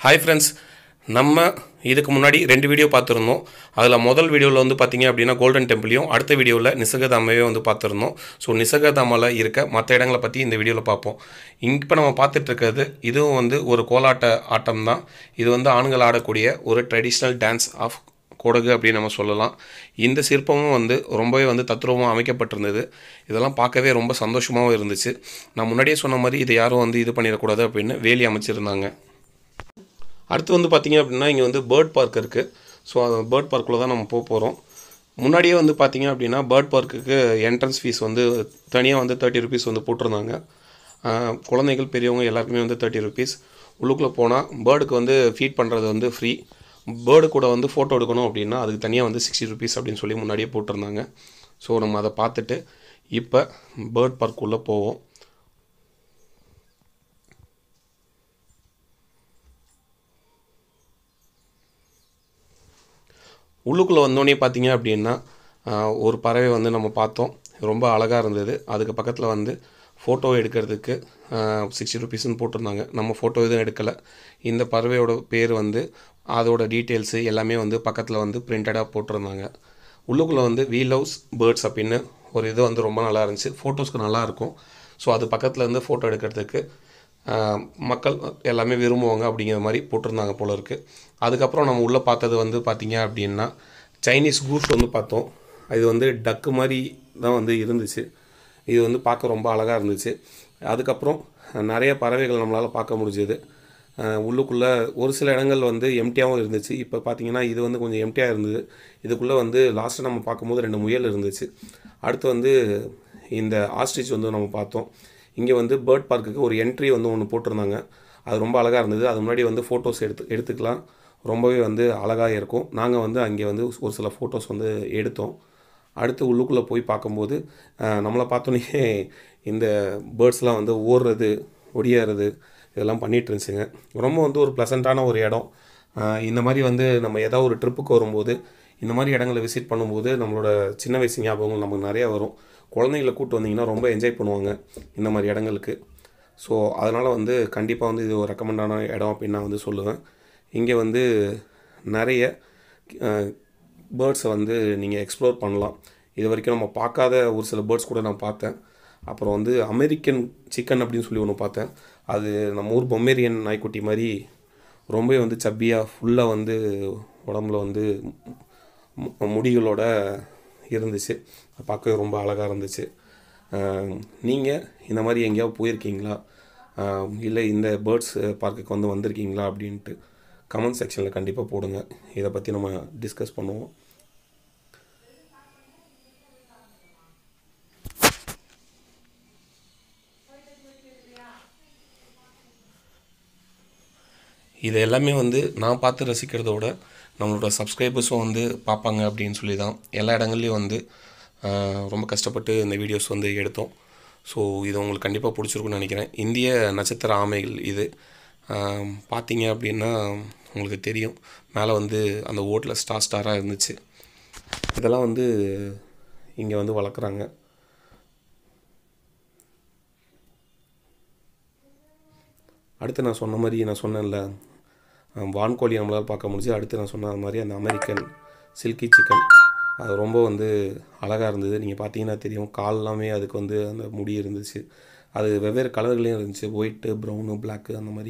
hi friends நம்ம இதுக்கு முன்னாடி ரெண்டு வீடியோ பார்த்துருந்தோம் அதில் முதல் வீடியோவில் வந்து பார்த்தீங்க அப்படின்னா கோல்டன் டெம்பிளையும் அடுத்த வீடியோவில் நிசகதாமையே வந்து பார்த்துருந்தோம் ஸோ நிசகதாமாவில் இருக்க மற்ற இடங்களை பற்றி இந்த வீடியோவில் பார்ப்போம் இப்போ நம்ம பார்த்துட்டு இருக்கிறது இதுவும் வந்து ஒரு கோலாட்ட ஆட்டம் தான் இது வந்து ஆண்கள் ஆடக்கூடிய ஒரு ட்ரெடிஷ்னல் டான்ஸ் ஆஃப் கொடகு அப்படின்னு நம்ம சொல்லலாம் இந்த சிற்பமும் வந்து ரொம்பவே வந்து தத்ரூபமாக அமைக்கப்பட்டிருந்தது இதெல்லாம் பார்க்கவே ரொம்ப சந்தோஷமாகவும் இருந்துச்சு நான் முன்னாடியே சொன்ன மாதிரி இதை யாரும் வந்து இது பண்ணிடக்கூடாது அப்படின்னு வேலி அமைச்சிருந்தாங்க அடுத்து வந்து பார்த்தீங்க அப்படின்னா இங்கே வந்து பேர்ட் பார்க் இருக்குது ஸோ அந்த பேர்ட் பார்க்குள்ளே தான் நம்ம போக போகிறோம் முன்னாடியே வந்து பார்த்தீங்க அப்படின்னா பேர்ட் பார்க்குக்கு என்ட்ரன்ஸ் ஃபீஸ் வந்து தனியாக வந்து தேர்ட்டி ருபீஸ் வந்து போட்டிருந்தாங்க ஆஹ் குழந்தைகள் பெரியவங்க எல்லாருக்குமே வந்து தேர்ட்டி ருபீஸ் உள்ளுக்குள்ளே போனால் பேர்டுக்கு வந்து ஃபீட் பண்ணுறது வந்து ஃப்ரீ பேர்டு கூட வந்து ஃபோட்டோ எடுக்கணும் அப்படின்னா அதுக்கு தனியாக வந்து சிக்ஸ்டி ருபீஸ் அப்படின்னு சொல்லி முன்னாடியே போட்டிருந்தாங்க ஸோ நம்ம அதை பார்த்துட்டு இப்போ பேர்ட் பார்க்குள்ளே போவோம் உள்ளுக்குள்ளே வந்தோடனே பார்த்தீங்க அப்படின்னா ஆஹ், ஒரு பறவை வந்து நம்ம பார்த்தோம் ரொம்ப அழகாக இருந்தது அதுக்கு பக்கத்தில் வந்து ஃபோட்டோ எடுக்கிறதுக்கு சிக்ஸ்டி ருபீஸ்னு போட்டிருந்தாங்க நம்ம ஃபோட்டோ எதுவும் எடுக்கலை இந்த பறவையோட பேர் வந்து அதோட டீட்டெயில்ஸு எல்லாமே வந்து பக்கத்தில் வந்து பிரிண்டடாக போட்டிருந்தாங்க உள்ளுக்குள்ளே வந்து வி லவ்ஸ் பேர்ட்ஸ் அப்படின்னு ஒரு இது வந்து ரொம்ப நல்லா இருந்துச்சு ஃபோட்டோஸ்க்கு நல்லா இருக்கும் ஸோ அது பக்கத்தில் இருந்து ஃபோட்டோ எடுக்கிறதுக்கு ஆஹ், மக்கள் எல்லாமே விரும்புவாங்க அப்படிங்கிற மாதிரி போட்டிருந்தாங்க போல இருக்குது அதுக்கப்புறம் நம்ம உள்ளே பார்த்தது வந்து பார்த்தீங்க அப்படின்னா சைனீஸ் கூஸ் வந்து பார்த்தோம் இது வந்து டக்கு மாதிரி தான் வந்து இருந்துச்சு இது வந்து பார்க்க ரொம்ப அழகாக இருந்துச்சு அதுக்கப்புறம் நிறைய பறவைகள் நம்மளால் பார்க்க முடிஞ்சது உள்ளுக்குள்ளே ஒரு சில இடங்கள் வந்து எம்டியாகவும் இருந்துச்சு இப்போ பார்த்தீங்கன்னா இது வந்து கொஞ்சம் எம்டியாக இருந்தது இதுக்குள்ளே வந்து லாஸ்ட்டாக நம்ம பார்க்கும்போது ரெண்டு முயல் இருந்துச்சு அடுத்து வந்து இந்த ஆஸ்ட்ரிச் வந்து நம்ம பார்த்தோம் இங்கே வந்து பேர்ட் பார்க்குக்கு ஒரு என்ட்ரி வந்து ஒன்று போட்டிருந்தாங்க அது ரொம்ப அழகாக இருந்தது அது முன்னாடி வந்து ஃபோட்டோஸ் எடுத்து எடுத்துக்கலாம் ரொம்பவே வந்து அழகாக இருக்கும் நாங்கள் வந்து அங்கே வந்து ஒரு சில ஃபோட்டோஸ் வந்து எடுத்தோம் அடுத்து உள்ளுக்குள்ளே போய் பார்க்கும்போது அஹ், நம்மளை பார்த்தோன்னே இந்த பேர்ட்ஸ்லாம் வந்து ஓடுறது ஒடியாறது இதெல்லாம் பண்ணிட்டு இருந்துச்சுங்க ரொம்ப வந்து ஒரு ப்ளசண்ட்டான ஒரு இடம் அஹ், இந்த மாதிரி வந்து நம்ம ஏதாவது ஒரு ட்ரிப்புக்கு வரும்போது இந்த மாதிரி இடங்களை விசிட் பண்ணும்போது நம்மளோட சின்ன வயசு ஞாபகங்கள் நமக்கு நிறையா வரும் குழந்தைங்கள கூப்பிட்டு வந்தீங்கன்னா ரொம்ப என்ஜாய் பண்ணுவாங்க இந்த மாதிரி இடங்களுக்கு ஸோ அதனால் வந்து கண்டிப்பாக வந்து இது ஒரு ரெக்கமெண்டான இடம் அப்படின்னு நான் வந்து சொல்லுவேன் இங்கே வந்து நிறைய பேர்ட்ஸை வந்து நீங்கள் எக்ஸ்ப்ளோர் பண்ணலாம் இது வரைக்கும் நம்ம பார்க்காத ஒரு சில பேர்ட்ஸ் கூட நான் பார்த்தேன் அப்புறம் வந்து அமெரிக்கன் சிக்கன் அப்படின்னு சொல்லி ஒன்று பார்த்தேன் அது நம்ம ஊர் பொம்மேரியன் நாய்க்குட்டி மாதிரி ரொம்பவே வந்து சப்பியாக ஃபுல்லாக வந்து உடம்புல வந்து மு- முடிகளோட இருந்துச்சு அது பார்க்கவே ரொம்ப அழகாக இருந்துச்சு நீங்கள் இந்த மாதிரி எங்கேயாவது போயிருக்கீங்களா ஆஹ் இல்லை இந்த பேர்ட்ஸ் பார்க்குக்கு வந்து வந்திருக்கீங்களா அப்படின்ட்டு கமெண்ட் செக்ஷனில் கண்டிப்பாக போடுங்க இதை பற்றி நம்ம டிஸ்கஸ் பண்ணுவோம் இது எல்லாமே வந்து நான் பார்த்து ரசிக்கிறத விட நம்மளோட சப்ஸ்கிரைபர்ஸும் வந்து பார்ப்பாங்க அப்படின்னு சொல்லி தான் எல்லா இடங்கள்லையும் வந்து ஆஹ், ரொம்ப கஷ்டப்பட்டு இந்த வீடியோஸ் வந்து எடுத்தோம் ஸோ இது உங்களுக்கு கண்டிப்பாக பிடிச்சிருக்குன்னு நினைக்கிறேன் இந்திய நட்சத்திர ஆமைகள் இது ஆஹ், பார்த்தீங்க அப்படின்னா உங்களுக்கு தெரியும் மேலே வந்து அந்த ஓட்டில் ஸ்டார் ஸ்டாராக இருந்துச்சு இதெல்லாம் வந்து இங்கே வந்து வளர்க்குறாங்க அடுத்து நான் சொன்ன மாதிரி நான் சொன்னேன்ல அஹ், வான்கோழி நம்மளால் பார்க்க முடிஞ்சு அடுத்து நான் சொன்ன மாதிரி அந்த அமெரிக்கன் சில்கி சிக்கன் அது ரொம்ப வந்து அழகாக இருந்தது நீங்கள் பார்த்தீங்கன்னா தெரியும் கால் எல்லாமே அதுக்கு வந்து அந்த முடி இருந்துச்சு அது வெவ்வேறு கலர்களையும் இருந்துச்சு ஒயிட்டு ப்ரௌனு பிளாக்கு அந்த மாதிரி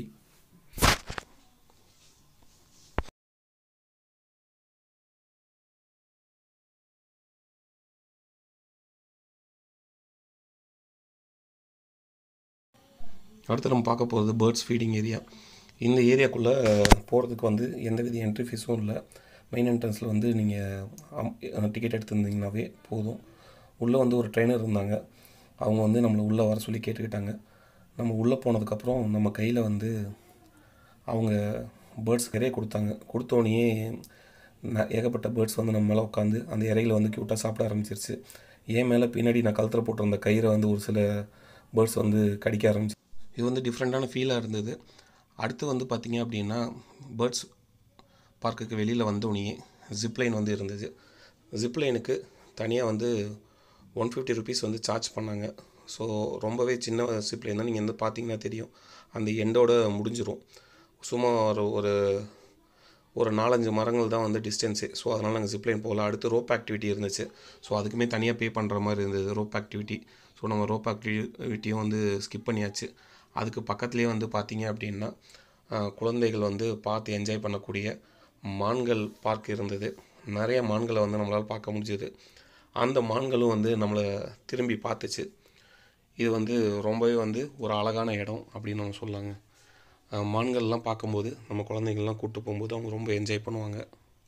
அடுத்து நம்ம பார்க்க போகிறது பேர்ட்ஸ் ஃபீடிங் ஏரியா இந்த ஏரியாக்குள்ளே போகிறதுக்கு வந்து எந்த வித என்ட்ரி ஃபீஸும் இல்லை மெயின் என்ட்ரன்ஸில் வந்து நீங்கள் டிக்கெட் எடுத்திருந்தீங்கனாவே போதும் உள்ளே வந்து ஒரு ட்ரெயினர் இருந்தாங்க அவங்க வந்து நம்மளை உள்ளே வர சொல்லி கேட்டுக்கிட்டாங்க நம்ம உள்ளே போனதுக்கப்புறம் நம்ம கையில் வந்து அவங்க பேர்ட்ஸ் நிறைய கொடுத்தாங்க கொடுத்தோடனே ஏகப்பட்ட பேர்ட்ஸ் வந்து நம்ம மேலே உட்காந்து அந்த இறையில வந்து க்யூட்டாக சாப்பிட ஆரம்பிச்சிருச்சு ஏன் மேலே பின்னாடி நான் கழுத்தில் போட்டிருந்த கயிறை வந்து ஒரு சில பேர்ட்ஸ் வந்து கடிக்க ஆரம்பிச்சு இது வந்து டிஃப்ரெண்ட்டான ஃபீலாக இருந்தது அடுத்து வந்து பார்த்திங்க அப்படின்னா பேர்ட்ஸ் பார்க்குக்கு வெளியில் வந்தோடனே ஜிப்லைன் வந்து இருந்தது ஜிப்லைனுக்கு தனியாக வந்து ஒன் ஃபிஃப்டி ருபீஸ் வந்து சார்ஜ் பண்ணாங்க ஸோ ரொம்பவே சின்ன ஜிப்லைன் தான் நீங்கள் வந்து பார்த்தீங்கன்னா தெரியும் அந்த எண்டோட முடிஞ்சிரும் சும்மா ஒரு ஒரு ஒரு நாலஞ்சு மரங்கள் தான் வந்து டிஸ்டன்ஸு ஸோ அதனால் நாங்கள் ஜிப்லைன் போகல அடுத்து ரோப் ஆக்டிவிட்டி இருந்துச்சு ஸோ அதுக்குமே தனியாக பே பண்ணுற மாதிரி இருந்தது ரோப் ஆக்டிவிட்டி ஸோ நம்ம ரோப் ஆக்டிவிட்டியும் வந்து ஸ்கிப் பண்ணியாச்சு அதுக்கு பக்கத்துலேயே வந்து பார்த்தீங்க அப்படின்னா ஆஹ், குழந்தைகள் வந்து பார்த்து என்ஜாய் பண்ணக்கூடிய மான்கள் பார்க் இருந்தது நிறைய மான்களை வந்து நம்மளால் பார்க்க முடிஞ்சது அந்த மான்களும் வந்து நம்மளை திரும்பி பார்த்துச்சு இது வந்து ரொம்பவே வந்து ஒரு அழகான இடம் அப்படின்னு நம்ம சொல்லலாங்க அஹ் மான்கள்லாம் பார்க்கும்போது நம்ம குழந்தைங்கள்லாம் கூப்பிட்டு போகும்போது அவங்க ரொம்ப என்ஜாய் பண்ணுவாங்க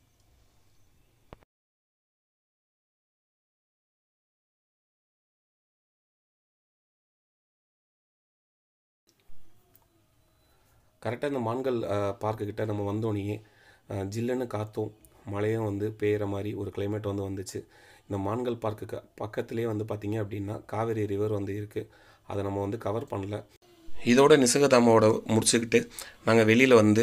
கரெக்டாக இந்த மான்கள் பார்க்கு கிட்ட நம்ம வந்தோடனே அஹ், ஜில்லுன்னு காற்றும் மழையும் வந்து பெய்கிற மாதிரி ஒரு கிளைமேட் வந்து வந்துச்சு இந்த மான்கள் பார்க்குக்கு பக்கத்துலேயே வந்து பார்த்திங்க அப்படின்னா காவேரி ரிவர் வந்து இருக்குது அதை நம்ம வந்து கவர் பண்ணல இதோட நிசகதாமாவோட முடிச்சுக்கிட்டு நாங்கள் வெளியில் வந்து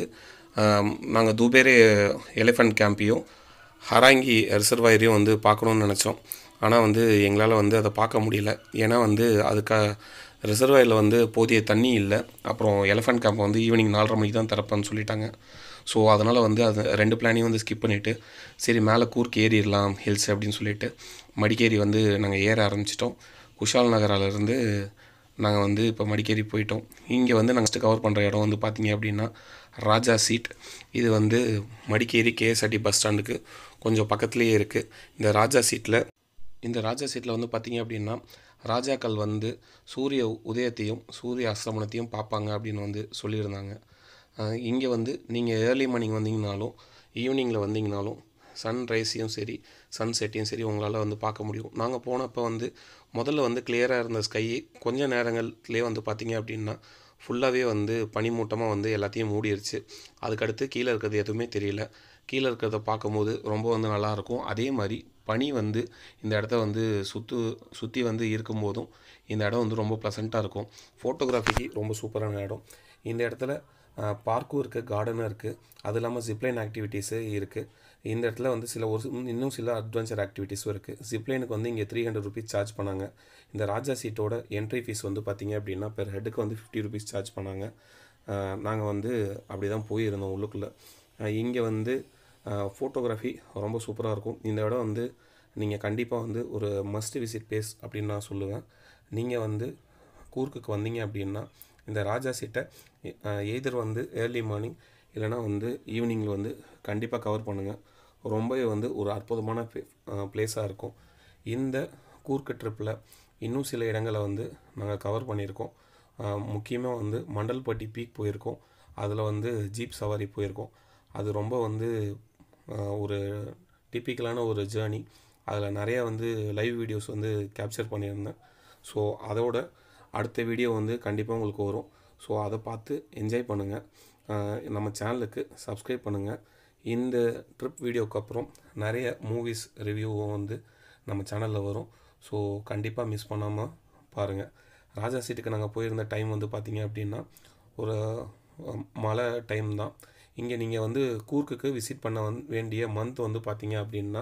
நாங்கள் தூபேரே எலிஃபண்ட் கேம்பையும் ஹராங்கி ரிசர்வாயரையும் வந்து பார்க்கணுன்னு நினச்சோம் ஆனால் வந்து எங்களால் வந்து அதை பார்க்க முடியல ஏன்னா வந்து அதுக்கா ரிசர்வாயரில் வந்து போதிய தண்ணி இல்லை அப்புறம் எலிஃபண்ட் கேம்ப் வந்து ஈவினிங் நாலரை மணிக்கு தான் திறப்பேன்னு சொல்லிட்டாங்க ஸோ அதனால் வந்து அது ரெண்டு பிளானையும் வந்து ஸ்கிப் பண்ணிவிட்டு சரி மேலே கூர்க்கு ஏறிடலாம் ஹில்ஸ் அப்படின்னு சொல்லிட்டு மடிக்கேரி வந்து நாங்கள் ஏற ஆரம்பிச்சிட்டோம் குஷால் நகராலேருந்து நாங்கள் வந்து இப்போ மடிக்கேரி போயிட்டோம் இங்கே வந்து நாங்கள் கவர் பண்ணுற இடம் வந்து பார்த்தீங்க அப்படின்னா ராஜா சீட் இது வந்து மடிக்கேரி கேஎஸ்ஆர்டி பஸ் ஸ்டாண்டுக்கு கொஞ்சம் பக்கத்துலேயே இருக்குது இந்த ராஜா சீட்டில் இந்த ராஜா சீட்டில் வந்து பார்த்தீங்க அப்படின்னா ராஜாக்கள் வந்து சூரிய உதயத்தையும் சூரிய அஸ்தமனத்தையும் பார்ப்பாங்க அப்படின்னு வந்து சொல்லியிருந்தாங்க இங்கே வந்து நீங்கள் ஏர்லி மார்னிங் வந்தீங்கனாலும் ஈவினிங்கில் வந்தீங்கனாலும் சன் ரைஸையும் சரி சன் செட்டையும் சரி உங்களால் வந்து பார்க்க முடியும் நாங்கள் போனப்போ வந்து முதல்ல வந்து கிளியராக இருந்த ஸ்கை கொஞ்ச நேரங்கள்லேயே வந்து பார்த்தீங்க அப்படின்னா ஃபுல்லாகவே வந்து பனிமூட்டமாக வந்து எல்லாத்தையும் மூடிடுச்சு அதுக்கடுத்து கீழே இருக்கிறது எதுவுமே தெரியல கீழே இருக்கிறத பார்க்கும்போது ரொம்ப வந்து நல்லாயிருக்கும் அதே மாதிரி பனி வந்து இந்த இடத்த வந்து சுற்று சுற்றி வந்து இருக்கும்போதும் இந்த இடம் வந்து ரொம்ப ப்ளசண்ட்டாக இருக்கும் ஃபோட்டோகிராஃபிக்கு ரொம்ப சூப்பரான இடம் இந்த இடத்துல பார்க்கும் இருக்குது கார்டனும் இருக்குது அது இல்லாமல் ஜிப்லைன் ஆக்டிவிட்டீஸு இருக்குது இந்த இடத்துல வந்து சில ஒரு சி- இன்னும் சில அட்வென்ச்சர் ஆக்டிவிட்டீஸும் இருக்குது ஜிப்லைனுக்கு வந்து இங்கே த்ரீ ஹண்ட்ரட் ருபீஸ் சார்ஜ் பண்ணாங்க இந்த ராஜா சீட்டோட என்ட்ரி ஃபீஸ் வந்து பார்த்தீங்க அப்படின்னா பெர் ஹெட்டுக்கு வந்து ஃபிஃப்டி ருபீஸ் சார்ஜ் பண்ணாங்க நாங்கள் வந்து அப்படி தான் போயிருந்தோம் உள்ளுக்குள்ளே இங்கே வந்து ஃபோட்டோகிராஃபி ரொம்ப சூப்பராக இருக்கும் இந்த இடம் வந்து நீங்கள் கண்டிப்பாக வந்து ஒரு மஸ்ட் விசிட் பிளேஸ் அப்படின்னு நான் சொல்லுவேன் நீங்கள் வந்து கூர்க்குக்கு வந்தீங்க அப்படின்னா இந்த ராஜா சீட்டை எய்தர் வந்து ஏர்லி மார்னிங் இல்லைனா வந்து ஈவினிங்கில் வந்து கண்டிப்பாக கவர் பண்ணுங்கள் ரொம்பவே வந்து ஒரு அற்புதமான பிளேஸாக இருக்கும் இந்த கூர்க்கு ட்ரிப்பில் இன்னும் சில இடங்களை வந்து நாங்கள் கவர் பண்ணியிருக்கோம் முக்கியமாக வந்து மண்டல்பட்டி பீக் போயிருக்கோம் அதில் வந்து ஜீப் சவாரி போயிருக்கோம் அது ரொம்ப வந்து ஆஹ், ஒரு டிப்பிக்கலான ஒரு ஜேர்னி அதில் நிறைய வந்து லைவ் வீடியோஸ் வந்து கேப்சர் பண்ணியிருந்தேன் ஸோ அதோட அடுத்த வீடியோ வந்து கண்டிப்பாக உங்களுக்கு வரும் ஸோ அதை பார்த்து என்ஜாய் பண்ணுங்கள் நம்ம சேனலுக்கு சப்ஸ்கிரைப் பண்ணுங்கள் இந்த ட்ரிப் வீடியோக்கு அப்புறம் நிறைய மூவிஸ் ரிவ்யூவும் வந்து நம்ம சேனலில் வரும் ஸோ கண்டிப்பாக மிஸ் பண்ணாமல் பாருங்கள் ராஜா சீட்டுக்கு நாங்கள் போயிருந்த டைம் வந்து பார்த்தீங்க அப்படின்னா ஒரு அஹ், மழை டைம் தான் இங்கே நீங்கள் வந்து கூர்க்குக்கு விசிட் பண்ண வந்து வேண்டிய மந்த் வந்து பார்த்தீங்க அப்படின்னா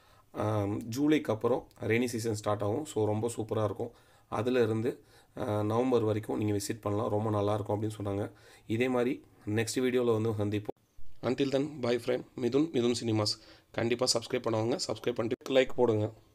ஆம், ஜூலைக்கு அப்புறம் ரெய்னி சீசன் ஸ்டார்ட் ஆகும் ஸோ ரொம்ப சூப்பராக இருக்கும் அதில் இருந்து ஆஹ், நவம்பர் வரைக்கும் நீங்கள் விசிட் பண்ணலாம் ரொம்ப நல்லாயிருக்கும் அப்படின்னு சொன்னாங்க இதே மாதிரி நெக்ஸ்ட் வீடியோவில் வந்து சந்திப்போம் until then bye friend Mithun Mithun cinemas கண்டிப்பாக சப்ஸ்கிரைப் பண்ணவங்க சப்ஸ்கிரைப் பண்ணிட்டு லைக் போடுங்க